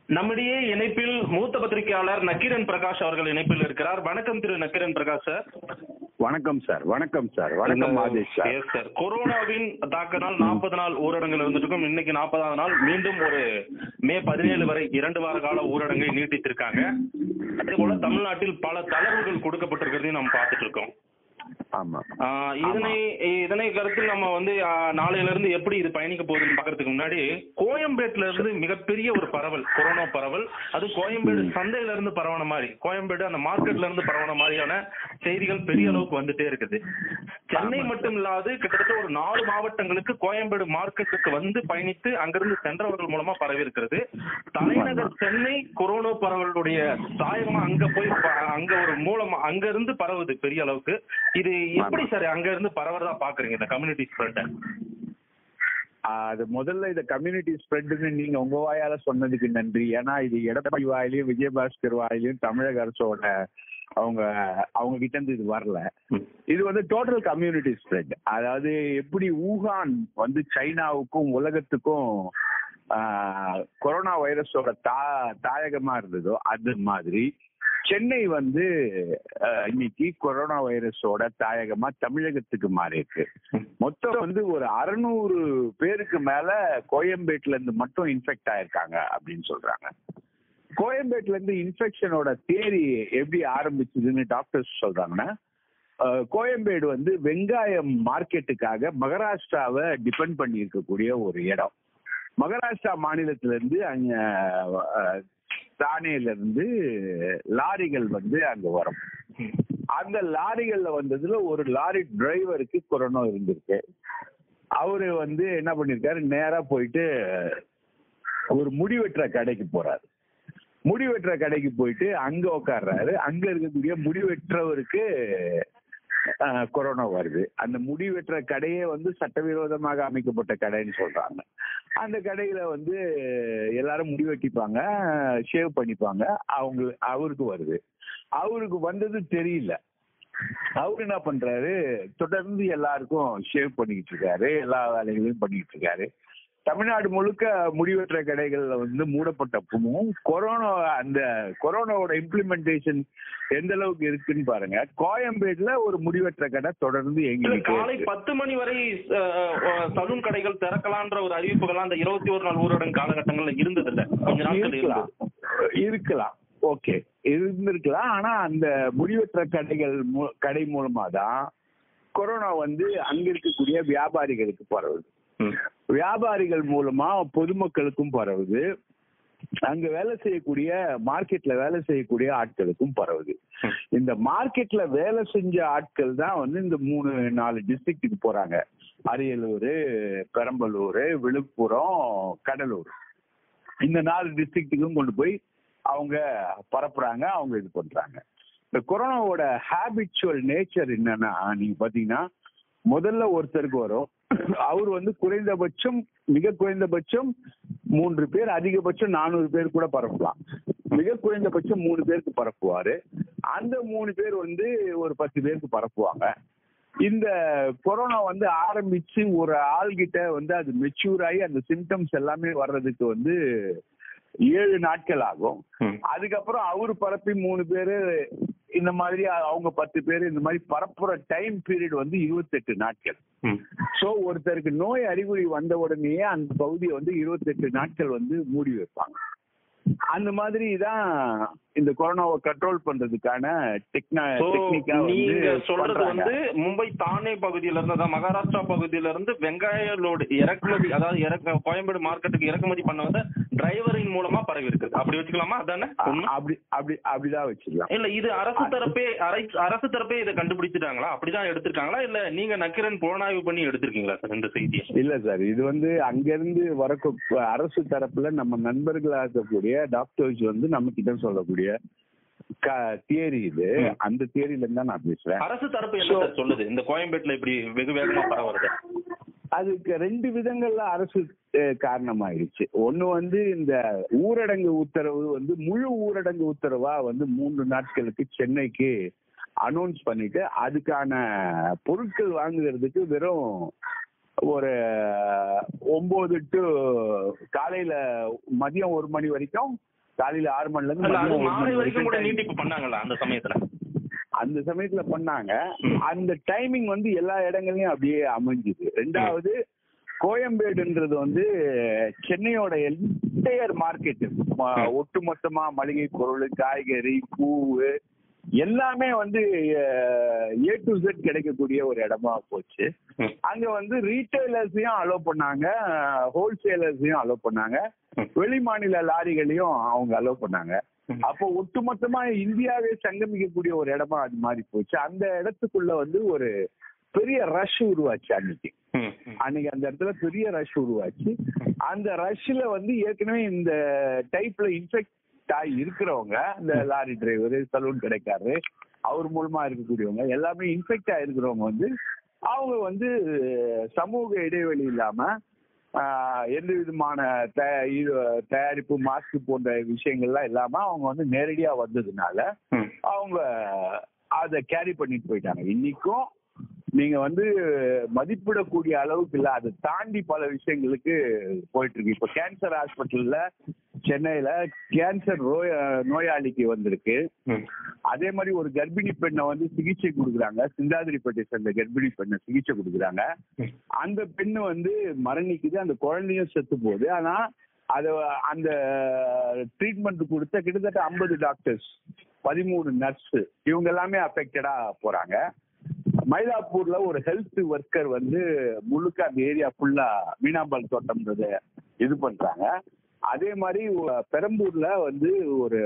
நம்மிடையே இணைப்பில் மூத்த பத்திரிகையாளர் நக்கீரன் பிரகாஷ் அவர்கள் இணைப்பில் இருக்கிறார் வணக்கம் திரு நக்கீரன் பிரகாஷ் சார் வணக்கம் சார் வணக்கம் சார் வணக்கம் மாதேஷ் சார் Yes, sir. கொரோனாவின் தாக்கனால் நாற்பது நாள் ஊரடங்குல இருந்துருக்கும் இன்னைக்கு நாற்பதாவது நாள் மீண்டும் ஒரு மே பதினேழு வரை இரண்டு வார கால ஊரடங்கை நீட்டித்திருக்காங்க அதே போல தமிழ்நாட்டில் பல தளர்வுகள் கொடுக்கப்பட்டிருக்கிறதையும் நம்ம பார்த்துட்டு இருக்கோம் ஆமா ஆஹ் இதனை இதனை கருத்தில் நம்ம வந்து ஆஹ் நாளையில இருந்து எப்படி இது பயணிக்க போகுதுன்னு பாக்குறதுக்கு முன்னாடி கோயம்பேட்டுல இருந்து மிகப்பெரிய ஒரு பரவல் கொரோனா பரவல் அது கோயம்பேடு சந்தையில இருந்து பரவன மாதிரி கோயம்பேடு அந்த மார்க்கெட்ல இருந்து பரவன மாதிரியான செய்திகள் பெரிய அளவுக்கு வந்துட்டே இருக்குது சென்னை மட்டும் இல்லாது கிட்டத்தட்ட ஒரு நாலு மாவட்டங்களுக்கு கோயம்பேடு மார்க்கெட்டுக்கு வந்து பயணித்து அங்கிருந்து சென்றவர்கள் மூலமா பரவி இருக்கிறது தலைநகர் சென்னை கொரோனா பரவலுடைய தாயகமா அங்க போய் ப- அங்க ஒரு மூலமா அங்க இருந்து பரவுது பெரிய அளவுக்கு இது எப்படி சார் அங்க இருந்து பரவறதா பாக்குறீங்க இந்த கம்யூனிட்டி ஸ்ப்ரெட் அது முதல்ல இந்த கம்யூனிட்டி ஸ்ப்ரெட்னு நீங்க உங்க வாயால சொன்னதுக்கு நன்றி ஏன்னா இது எடப்பாடி வாயிலையும் விஜயபாஸ்கர் வாயிலையும் தமிழக அரசோட அவங்க அவங்க கிட்ட இருந்து இது வரல இது வந்து டோட்டல் கம்யூனிட்டி ஸ்ப்ரெட் அதாவது எப்படி ஊகான் வந்து சைனாவுக்கும் உலகத்துக்கும் ஆஹ், கொரோனா வைரஸோட தா தாயகமா இருந்ததோ அது மாதிரி சென்னை வந்து ஆஹ், இன்னைக்கு கொரோனா வைரஸோட தாயகமா தமிழகத்துக்கு மாறி இருக்கு மொத்தம் வந்து ஒரு அறுநூறு பேருக்கு மேல கோயம்பேட்ல இருந்து மட்டும் இன்ஃபெக்ட் ஆயிருக்காங்க அப்படின்னு சொல்றாங்க கோயம்பேட்ல இருந்து இன்ஃபெக்ஷனோட தேரி எப்படி ஆரம்பிச்சதுன்னு டாக்டர்ஸ் சொல்றாங்கன்னா அஹ், கோயம்பேடு வந்து வெங்காயம் மார்க்கெட்டுக்காக மகாராஷ்டிராவை டிபெண்ட் பண்ணி இருக்கக்கூடிய ஒரு இடம் மகாராஷ்டிரா மாநிலத்துல இருந்து அங்க அஹ், தானேல இருந்து லாரிகள் வந்து அங்க வரும் அந்த லாரிகள்ல வந்ததுல ஒரு லாரி டிரைவருக்கு கொரோனா இருந்திருக்கு அவரு வந்து என்ன பண்ணிருக்காரு நேரா போயிட்டு ஒரு முடி வெட்டுற கடைக்கு போறாரு முடி வெட்டுற கடைக்கு போயிட்டு அங்க உட்கார்றாரு அங்க இருக்கக்கூடிய முடி வெட்டுறவருக்கு ஆஹ், கொரோனா வருது அந்த முடி வெட்டுற கடையே வந்து சட்டவிரோதமாக அமைக்கப்பட்ட கடைன்னு சொல்றாங்க அந்த கடையில வந்து எல்லாரும் முடி வெட்டிப்பாங்க ஷேவ் பண்ணிப்பாங்க அவங்க அவருக்கு வருது அவருக்கு வந்தது தெரியல அவரு என்ன பண்றாரு தொடர்ந்து எல்லாருக்கும் ஷேவ் பண்ணிக்கிட்டு இருக்காரு எல்லா வேலைகளையும் பண்ணிக்கிட்டு இருக்காரு தமிழ்நாடு முழுக்க முடிவெற்ற கடைகள்ல வந்து மூடப்பட்டப்பவும் கொரோனா அந்த கொரோனாவோட இம்ப்ளிமெண்டேஷன் எந்த அளவுக்கு இருக்குன்னு பாருங்க கோயம்பேடுல ஒரு முடிவெற்ற கடை தொடர்ந்து இல்ல எங்கிட்டு காலை பத்து மணி வரை சலூன் கடைகள் திறக்கலான்ற ஒரு அறிவிப்புகள் அந்த இருபத்தி ஒரு நாள் ஊரடங்கு காலகட்டங்கள்ல இருந்தது இல்ல கொஞ்ச நாட்கள் இருக்கலாம் இருந்தது இருக்கலாம் ஓகே இருந்திருக்கலாம் ஆனா அந்த முடிவற்ற கடைகள் மூ- கடை மூலமா தான் கொரோனா வந்து அங்க இருக்கக்கூடிய வியாபாரிகளுக்கு பரவுது ம். வியாபாரிகள் மூலமா பொதுமக்களுக்கும் பரவுது அங்க வேலை செய்யக்கூடிய மார்க்கெட்ல வேலை செய்யக்கூடிய ஆட்களுக்கும் பரவுது ம். இந்த மார்க்கெட்ல வேலை செஞ்ச ஆட்கள் தான் வந்து இந்த மூணு நாலு டிஸ்ட்ரிக்ட்டுக்கு போறாங்க அரியலூர் பெரம்பலூர் விழுப்புரம் கடலூர் இந்த நாலு டிஸ்ட்ரிக்ட்டுக்கும் கொண்டு போய் அவங்க பரப்புறாங்க அவங்க இது பண்றாங்க இந்த கொரோனாவோட ஹேபிச்சுவல் நேச்சர் என்னன்னா நீங்க பாத்தீங்கன்னா முதல்ல ஒருத்தருக்கு வரும் அவர் வந்து குறைந்தபட்சம் மிக குறைந்தபட்சம் மூன்று பேர் அதிகபட்சம் நானூறு பேர் கூட பரப்பலாம் மிக குறைந்தபட்சம் மூணு பேருக்கு பரப்புவாரு அந்த மூணு பேர் வந்து ஒரு பத்து பேருக்கு பரப்புவாங்க இந்த கொரோனா வந்து ஆரம்பிச்சு ஒரு ஆள்கிட்ட வந்து அது மெச்சூர் ஆகி அந்த சிம்டம்ஸ் எல்லாமே வர்றதுக்கு வந்து ஏழு நாட்கள் ஆகும் ம். அதுக்கப்புறம் அவரு பரப்பி மூணு பேரு இந்த மாதிரி அவங்க பத்து பேர் இந்த மாதிரி பரப்புற டைம் பீரியட் வந்து இருபத்தெட்டு நாட்கள் ம். சோ ஒருத்தருக்கு நோய் அறிகுறி வந்த உடனேயே அந்த பகுதியை வந்து இருபத்தெட்டு நாட்கள் வந்து மூடி வைப்பாங்க அந்த மாதிரி தான் இந்த கொரோனாவை கண்ட்ரோல் பண்றதுக்கான டெக்னா So, டெக்னிக்கா நீங்க வந்து சொல்றது பண்றாங்க. வந்து மும்பை தானே பகுதியில இருந்து அதாவது மகாராஷ்டிரா பகுதியில இருந்து வெங்காய லோடு இறக்குமதி அதாவது இறக்க கோயம்பேடு மார்க்கெட்டுக்கு இறக்குமதி பண்ண வந்த டிரைவரின் மூலமா பரவி இருக்குது அப்படி வச்சுக்கலாமா அதானே உண்மை? அப்படி அப்படி அப்படிதான் வச்சுக்கலாம் இல்ல இது அரசு தரப்பே அரை- அரசு தரப்பே இதை கண்டுபிடிச்சிட்டாங்களா அப்படிதான் எடுத்திருக்காங்களா இல்ல நீங்க நக்கிரன் புலனாய்வு பண்ணி எடுத்திருக்கீங்களா சார் இந்த செய்தியை இல்ல சார் இது வந்து அங்கிருந்து வரக்கு அரசு தரப்புல நம்ம நண்பர்களா இருக்கக்கூடிய டாக்டர்ஸ் வந்து நம்ம கிட்ட சொல்லக்கூடிய தியரி இது ம். அந்த தியரில இருந்தா நான் பேசுறேன் அரசு தரப்பு என்ன சார் சொல்லுது இந்த கோயம்பேட்டுல இப்படி வெகு வேகமா பரவுறது அதுக்கு ரெண்டு விதங்கள்ல அரசு அஹ், காரணமாயிடுச்சு ஒண்ணு வந்து இந்த ஊரடங்கு உத்தரவு வந்து முழு ஊரடங்கு உத்தரவா வந்து மூன்று நாட்களுக்கு சென்னைக்கு அனௌன்ஸ் பண்ணிட்டு அதுக்கான பொருட்கள் வாங்குறதுக்கு வெறும் ஒரு ஒன்பது டு காலையில மதியம் ஒரு மணி வரைக்கும் காலையில ஆறு மணில இருந்து இல்ல, அது மதியம் ஒரு மாலை மணி வரைக்கும் கூட வரைக்கும் நீட்டிப்பு பண்ணாங்களா அந்த சமயத்துல அந்த சமயத்துல பண்ணாங்க ம். அந்த டைமிங் வந்து எல்லா இடங்கள்லயும் அப்படியே அமைஞ்சுது ரெண்டாவது கோயம்பேடுன்றது வந்து சென்னையோட என்டையர் மார்க்கெட் ஒட்டுமொத்தமா மளிகை பொருள் காய்கறி பூவு எல்லாமே வந்து ஏ டு செட் கிடைக்கக்கூடிய ஒரு இடமா போச்சு ம். அங்க வந்து ரீட்டைலர்ஸையும் அலோவ் பண்ணாங்க ஹோல்சேலர்ஸையும் அலோவ் பண்ணாங்க ம். வெளி மாநில லாரிகளையும் அவங்க அலோவ் பண்ணாங்க ம். அப்போ ஒட்டுமொத்தமா இந்தியாவே சங்கமிக்கக்கூடிய ஒரு இடமா அது மாதிரி போச்சு அந்த இடத்துக்குள்ள வந்து ஒரு பெரிய ரஷ் உருவாச்சு அன்னைக்கு ம், ம். அன்னைக்கு அந்த இடத்துல பெரிய ரஷ் உருவாச்சு அந்த ரஷ்ல வந்து ஏற்கனவே இந்த டைப்ல இன்ஃபெக்ட் ஆகி இருக்கிறவங்க இந்த லாரி டிரைவர் சலூன் கடைக்காரரு அவர் மூலமா இருக்கக்கூடியவங்க எல்லாமே இன்ஃபெக்ட் ஆயிருக்கிறவங்க வந்து அவங்க வந்து சமூக இடைவெளி இல்லாம ஆஹ், எந்த விதமான தயா- இது தயாரிப்பு மாஸ்க் போன்ற விஷயங்கள்லாம் இல்லாம அவங்க வந்து நேரடியா வந்ததுனால ம். அவங்க அதை கேரி பண்ணிட்டு போயிட்டாங்க இன்னைக்கும் நீங்க வந்து மதிப்பிடக்கூடிய அளவுக்கு இல்ல அதை தாண்டி பல விஷயங்களுக்கு போயிட்டு இருக்கு இப்ப கேன்சர் ஹாஸ்பிட்டல்ல சென்னையில கேன்சர் நோய நோயாளிக்கு வந்திருக்கு ம். அதே மாதிரி ஒரு கர்ப்பிணி பெண்ணை வந்து சிகிச்சை கொடுக்குறாங்க சிந்தாதிரிப்பேட்டை சேர்ந்த கர்ப்பிணி பெண்ணை சிகிச்சை கொடுக்குறாங்க ம். அந்த பெண்ணு வந்து மரணிக்குது அந்த குழந்தையும் செத்து போகுது ஆனா அத அந்த ட்ரீட்மெண்ட் கொடுத்த கிட்டத்தட்ட ஐம்பது டாக்டர்ஸ் பதிமூணு நர்ஸ் இவங்க எல்லாமே அஃபெக்டடா போறாங்க மயிலாப்பூர்ல ஒரு ஹெல்த் ஒர்க்கர் வந்து முழுக்க அந்த ஏரியா ஃபுல்லா மீனாம்பாள் தோட்டம்ன்றத இது பண்றாங்க அதே மாதிரி ஒ- பெரம்பூர்ல வந்து ஒரு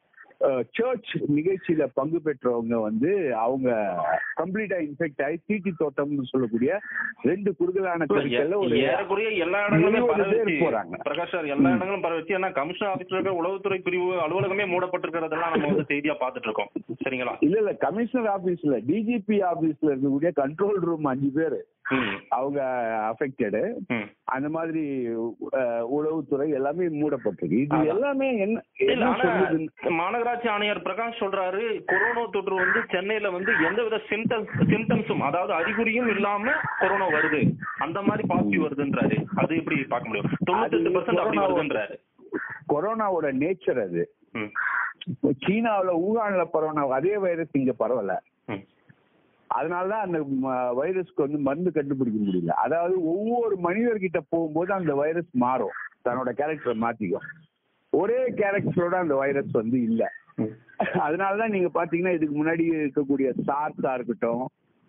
சர்ச் நிகழ்ச்சியில பங்கு பெற்றவங்க வந்து அவங்க கம்ப்ளீட்டா இன்ஃபெக்ட் ஆகி தீட்டி தோட்டம்னு சொல்லக்கூடிய ரெண்டு குறுகலான தெருக்கள்ல ஒரு ஏறக்குறைய எல்லா இடங்களுமே இருபது பேர் பரவச்சு போறாங்க. பிரகாஷ் சார் எல்லா இடங்களும் பரவச்சு ஏன்னா கமிஷனர் ஆபீஸ்ல இருக்க உளவுத்துறை பிரிவு அலுவலகமே மூடப்பட்டிருக்கிறதெல்லாம் நம்ம வந்து செய்தியா பாத்துட்டு இருக்கோம் சரிங்களா இல்ல இல்ல கமிஷனர் ஆபீஸ்ல டிஜிபி ஆபீஸ்ல இருக்கக்கூடிய கண்ட்ரோல் ரூம் அஞ்சு பேரு ம், அவங்க அஃபெக்டடு ம். அந்த மாதிரி அஹ், உளவுத்துறை எல்லாமே மூடப்பட்டிருக்கு இது அதான். எல்லாமே என்ன இல்ல என்ன ஆனா சொல்லுதுன்னு மாநகராட்சி ஆணையர் பிரகாஷ் சொல்றாரு கொரோனா தொற்று வந்து சென்னையில வந்து எந்தவித சிம்டம்ஸ் சிம்டம்ஸும் அதாவது அறிகுறியும் இல்லாம கொரோனா வருது அந்த மாதிரி பாசிட்டிவ் வருதுன்றாரு அது எப்படி பார்க்க முடியும் தொண்ணூத்தெட்டு பர்சன்ட் அப்படி கொரோனா- வருதுன்றாரு கொரோனாவோட நேச்சர் அது ம், இப்போ சீனாவுல ஊகான்ல பரவன அதே வைரஸ் இங்க பரவல ம், அதனாலதான் அந்த ம- வைரஸ்க்கு வந்து மருந்து கண்டுபிடிக்க முடியல அதாவது ஒவ்வொரு மனிதர்கிட்ட போகும்போது அந்த வைரஸ் மாறும் தன்னோட கேரக்டரை மாத்திக்கும் ஒரே கேரக்டரோட அந்த வைரஸ் வந்து இல்ல ம். அதனாலதான் நீங்க பாத்தீங்கன்னா இதுக்கு முன்னாடி இருக்கக்கூடிய சார்ஸா இருக்கட்டும்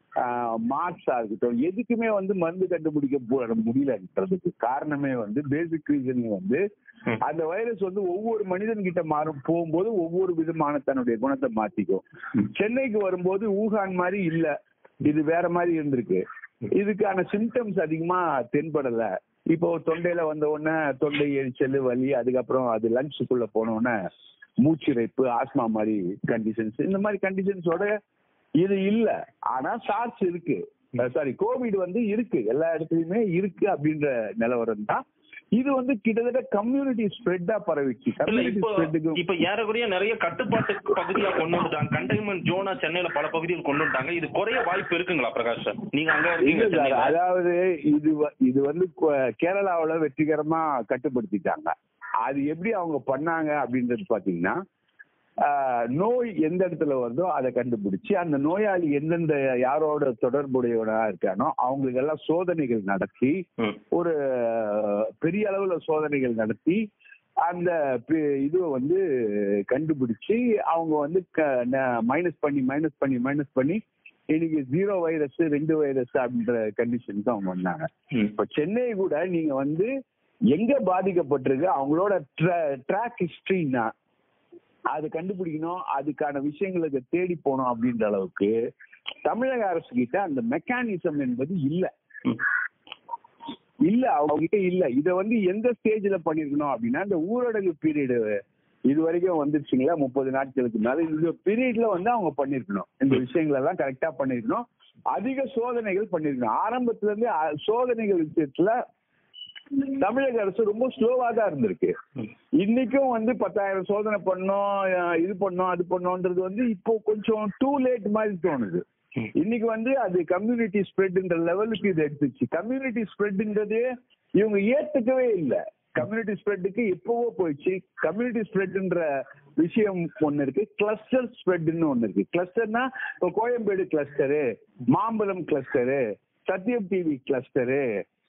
மார்க்ஸா இருக்கட்டும் எதுக்குமே வந்து மருந்து கண்டுபிடிக்க போ- முடியலன்றதுக்கு காரணமே வந்து பேசிக் ரீசன் வந்து ம். அந்த வைரஸ் வந்து ஒவ்வொரு மனிதன் கிட்ட மாறும் போகும்போது ஒவ்வொரு விதமான தன்னுடைய குணத்தை மாத்திக்கும் சென்னைக்கு வரும்போது ஊகான் மாதிரி இல்ல இது வேற மாதிரி இருந்திருக்கு இதுக்கான சிம்டம்ஸ் அதிகமா தென்படல இப்போ தொண்டையில வந்த உடனே தொண்டை எரிச்சல் வலி அதுக்கப்புறம் அது லங்ஸுக்குள்ள போன உடனே மூச்சிறைப்பு ஆஸ்மா மாதிரி கண்டிஷன்ஸ் இந்த மாதிரி கண்டிஷன்ஸோட இது இல்ல ஆனா சார்ஸ் இருக்கு சாரி கோவிட் வந்து இருக்கு எல்லா இடத்துலயுமே இருக்கு அப்படின்ற நிலவரம் தான் இது வந்து கிட்டத்தட்ட கம்யூனிட்டி ஸ்ப்ரெட்டா பரவிச்சு இல்ல கம்யூனிட்டி இப்போ ஸ்ப்ரெட்டுக்கு இப்ப ஏறக்குறைய நிறைய கட்டுப்பாட்டு பகுதியா கொண்டு வந்துட்டாங்க கண்டெய்ன்மெண்ட் ஜோனா சென்னையில பல பகுதியில் கொண்டு வந்துட்டாங்க இது குறைய வாய்ப்பு இருக்குங்களா பிரகாஷ் சார் நீங்க அங்க இல்ல இருக்கீங்க சார் சென்னையில அதாவது இது வ- இது வந்து கொ- கேரளாவுல வெற்றிகரமா கட்டுப்படுத்திட்டாங்க அது எப்படி அவங்க பண்ணாங்க அப்படின்றது பாத்தீங்கன்னா ஆஹ், நோய் எந்த இடத்துல வருதோ அதை கண்டுபிடிச்சு அந்த நோயாளி எந்தெந்த யாரோட தொடர்புடையவனா இருக்கானோ அவங்களுக்கு எல்லாம் சோதனைகள் நடத்தி ம், ஒரு அஹ், பெரிய அளவுல சோதனைகள் நடத்தி அந்த பி- இதுவை வந்து கண்டுபிடிச்சு அவங்க வந்து மைனஸ் பண்ணி மைனஸ் பண்ணி மைனஸ் பண்ணி இன்னைக்கு ஜீரோ வைரஸ் ரெண்டு வைரஸ் அப்படின்ற கண்டிஷனுக்கு அவங்க வந்தாங்க ம். இப்ப சென்னை கூட நீங்க வந்து எங்க பாதிக்கப்பட்டிருக்கு அவங்களோட ட்ராக் ஹிஸ்டரினா அது கண்டுபிடிக்கணும் அதுக்கான விஷயங்களுக்கு தேடி போகணும் அப்படின்ற அளவுக்கு தமிழக அரசு கிட்ட அந்த மெக்கானிசம் என்பது இல்ல ம். இல்ல அவங்க கிட்ட இல்ல இத வந்து எந்த ஸ்டேஜ்ல பண்ணிருக்கணும் அப்படின்னா இந்த ஊரடங்கு பீரியடு இது வரைக்கும் வந்துருச்சுங்களா முப்பது நாட்களுக்கு மேல இந்த பீரியட்ல வந்து அவங்க பண்ணிருக்கணும் இந்த விஷயங்கள் எல்லாம் கரெக்டா பண்ணிருக்கணும் அதிக சோதனைகள் பண்ணிருக்கணும் ஆரம்பத்துல இருந்து அ- சோதனைகள் விஷயத்துல தமிழக அரசு ரொம்ப ஸ்லோவா தான் இருந்திருக்கு இன்னைக்கும் வந்து பத்தாயிரம் சோதனை பண்ணோம் அஹ் இது பண்ணோம் அது பண்ணோன்றது வந்து இப்போ கொஞ்சம் டூ லேட் மாதிரி தோணுது ம். இன்னைக்கு வந்து அது கம்யூனிட்டி ஸ்ப்ரெட்ன்ற லெவலுக்கு இது எடுத்துச்சு கம்யூனிட்டி ஸ்ப்ரெட்ன்றதே இவங்க ஏத்துக்கவே இல்லை கம்யூனிட்டி ஸ்ப்ரெட்டுக்கு எப்பவோ போயிடுச்சு கம்யூனிட்டி ஸ்ப்ரெட்ன்ற விஷயம் ஒண்ணு இருக்கு கிளஸ்டர் ஸ்ப்ரெட்னு ஒண்ணு இருக்கு கிளஸ்டர்னா இப்போ Koyambedu cluster Mambalam cluster Sathyam TV cluster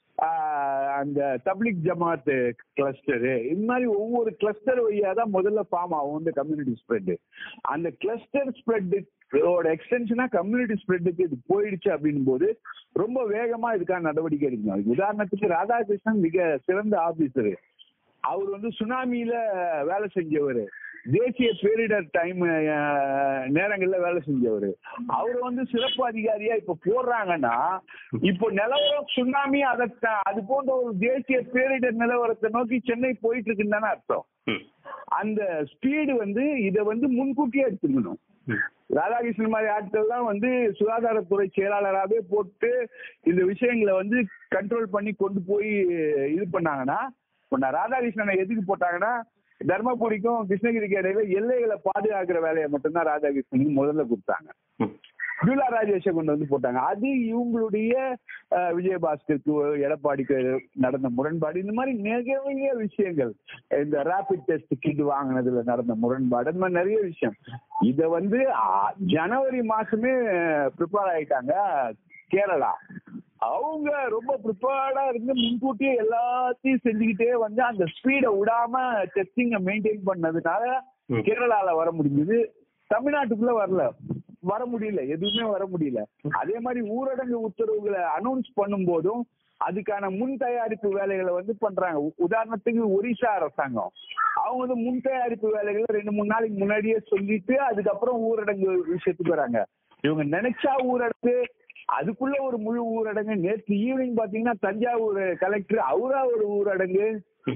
அந்த தப்லிக் ஜமாத் கிளஸ்டரு இது மாதிரி ஒவ்வொரு கிளஸ்டர் வழியா தான் முதல்ல ஃபார்ம் ஆகும் இந்த கம்யூனிட்டி ஸ்ப்ரெட் அந்த கிளஸ்டர் ஸ்ப்ரெட்டோட எக்ஸ்டென்ஷனா கம்யூனிட்டி ஸ்ப்ரெட்டுக்கு இது போயிடுச்சு அப்படின் போது ரொம்ப வேகமா இதுக்கான நடவடிக்கை எடுக்கணும் உதாரணத்துக்கு ராதாகிருஷ்ணன் மிக சிறந்த ஆபீசர் அவர் வந்து சுனாமியில வேலை செஞ்சவர் தேசிய பேரிடர் டைம் நேரங்கள்ல வேலை செஞ்சவர் அவர் வந்து சிறப்பு அதிகாரியா இப்ப போடுறாங்கன்னா இப்போ நிலவரம் சுனாமி அதை அது போன்ற ஒரு தேசிய பேரிடர் நிலவரத்தை நோக்கி சென்னை போயிட்டு இருக்குன்னு தானே அர்த்தம் ம். அந்த ஸ்பீடு வந்து இதை வந்து முன்கூட்டியே எடுத்துக்கணும் ம். ராதாகிருஷ்ணன் மாதிரி ஆட்கள்லாம் வந்து சுகாதாரத்துறை செயலாளராகவே போட்டு இந்த விஷயங்களை வந்து கண்ட்ரோல் பண்ணி கொண்டு போய் இது பண்ணாங்கன்னா இப்போ நான் ராதாகிருஷ்ணனை எதுக்கு போட்டாங்கன்னா தர்மபுரிக்கும் கிருஷ்ணகிரிக்கு இடையில எல்லைகளை பாதுகாக்கிற வேலையை மட்டும்தான் ராதாகிருஷ்ணனுக்கு முதல்ல கொடுத்தாங்க ம். ஜூலா ராஜேஷை கொண்டு வந்து போட்டாங்க அது இவங்களுடைய அஹ், விஜயபாஸ்கருக்கு எடப்பாடிக்கு நடந்த முரண்பாடு இந்த மாதிரி நிறைய விஷயங்கள் இந்த ரேபிட் டெஸ்ட் கிட் வாங்கினதுல நடந்த முரண்பாடு இந்த மாதிரி நிறைய விஷயம் இத வந்து ஆ, ஜனவரி மாசமே ப்ரிப்பேர் ஆயிட்டாங்க கேரளா அவங்க ரொம்ப ப்ரிப்பேர்டா இருந்து முன்கூட்டியே எல்லாத்தையும் செஞ்சுக்கிட்டே வந்து அந்த ஸ்பீடை விடாம டெஸ்டிங்க மெயின்டைன் பண்ணதுனால ம். கேரளால வர முடிஞ்சது தமிழ்நாட்டுக்குள்ள வரல வர முடியல எதுவுமே வர முடியல அதே மாதிரி ஊரடங்கு உத்தரவுகளை அனௌன்ஸ் பண்ணும் போதும் அதுக்கான முன் தயாரிப்பு வேலைகளை வந்து பண்றாங்க உ- உதாரணத்துக்கு ஒரிசா அரசாங்கம் அவங்க வந்து முன் தயாரிப்பு வேலைகளை ரெண்டு மூணு நாளைக்கு முன்னாடியே சொல்லிட்டு அதுக்கப்புறம் ஊரடங்கு விஷயத்துக்கு வராங்க இவங்க நினைச்சா ஊரடங்கு அதுக்குள்ள ஒரு முழு ஊரடங்கு நேற்று ஈவினிங் பாத்தீங்கன்னா தஞ்சாவூர் கலெக்டர் அவரா ஒரு ஊரடங்கு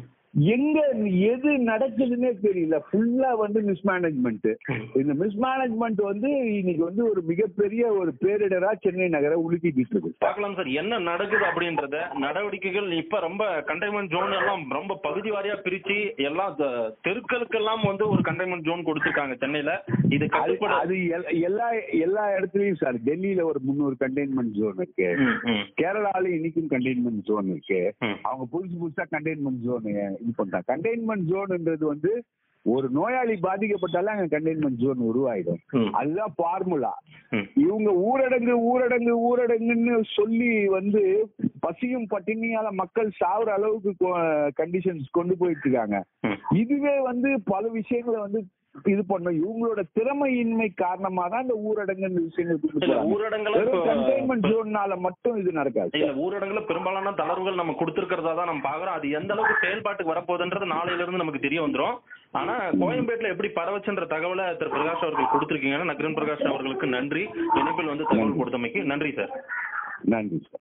எங்க எது நடக்குதுன்னே தெரியல ஃபுல்லா வந்து மிஸ்மேனேஜ்மெண்ட் இந்த மிஸ்மேனேஜ்மெண்ட் வந்து இன்னைக்கு வந்து ஒரு மிகப்பெரிய ஒரு பேரிடரா சென்னை நகரை உலுக்கிட்டு இருக்கு பார்க்கலாம் சார் என்ன நடக்குது அப்படின்றத நடவடிக்கைகள் இப்ப ரொம்ப கண்டெய்ன்மெண்ட் ஜோன் எல்லாம் ரொம்ப பகுதி வாரியா பிரிச்சு எல்லாம் த- தெருக்களுக்கெல்லாம் வந்து ஒரு கண்டெய்ன்மெண்ட் ஜோன் கொடுத்திருக்காங்க சென்னையில இது அது கட்டுப்பட அது எல்- எல்லா எல்லா இடத்துலயும் சார் டெல்லியில ஒரு முந்நூறு கண்டெய்ன்மெண்ட் ஜோன் இருக்கு ம், ம், கேரளால இன்னைக்கும் கண்டெய்ன்மெண்ட் ஜோன் இருக்கு ம். அவங்க புதுசு புதுசா கண்டெய்ன்மெண்ட் ஜோன் இது பண்றாங்க கண்டெய்ன்மெண்ட் ஜோன்ன்றது வந்து ஒரு நோயாளி பாதிக்கப்பட்டாலே அங்க கண்டெய்ன்மெண்ட் ஜோன் உருவாயிடும் ம். அதுதான் ஃபார்முலா ம். இவங்க ஊரடங்கு ஊரடங்கு ஊரடங்குன்னு சொல்லி வந்து பசியும் பட்டினியால மக்கள் சாகுற அளவுக்கு கண்டிஷன்ஸ் கொண்டு போயிட்டு இருக்காங்க ம். இதுவே வந்து பல விஷயங்களை வந்து இது பண்ணும் இவங்களோட திறமையின்மை காரணமா தான் இந்த ஊரடங்கு விஷயங்கள் கொண்டு இல்ல, போறாங்க. ஊரடங்குல வெறும் இப்ப- கண்டெய்ன்மெண்ட் ஜோன்னால மட்டும் இது நடக்காது இல்ல ஊரடங்குல பெரும்பாலான தளர்வுகள் நம்ம கொடுத்திருக்கிறதா தான் நம்ம பாக்குறோம் அது எந்த அளவுக்கு செயல்பாட்டுக்கு வரப்போகுதுன்றது நாளையில இருந்து நமக்கு தெரிய வந்துரும் ஆனா கோயம்பேட்ல எப்படி பரவச்சுன்ற தகவலை திரு பிரகாஷ் அவர்கள் கொடுத்திருக்கீங்கன்னா நக்ரன் பிரகாஷ் அவர்களுக்கு நன்றி இணைப்பில் வந்து தகவல் கொடுத்தமைக்கு நன்றி சார் நன்றி சார்